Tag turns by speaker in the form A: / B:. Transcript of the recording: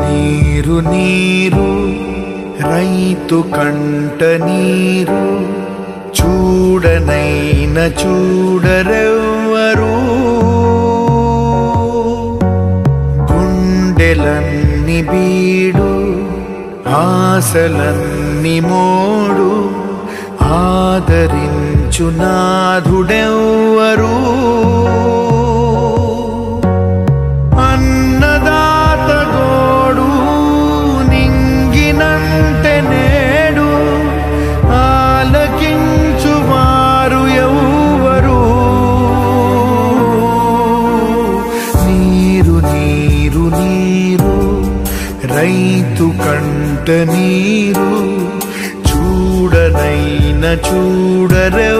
A: నీరు నీరు రైతు కంట నీరు చూడనైన చూడరెవ్వరు గుండెలన్ని బీడు ఆశలన్ని మోడు ఆదరించు నాథుడెవ్వరు అన్నదాత గోడు నింగినంటే నేడు ఆలకించువారు ఎవ్వరు నీరు నీరు నీరు రైతు కంట నీరు చూడనైన చూడరెవ్వరు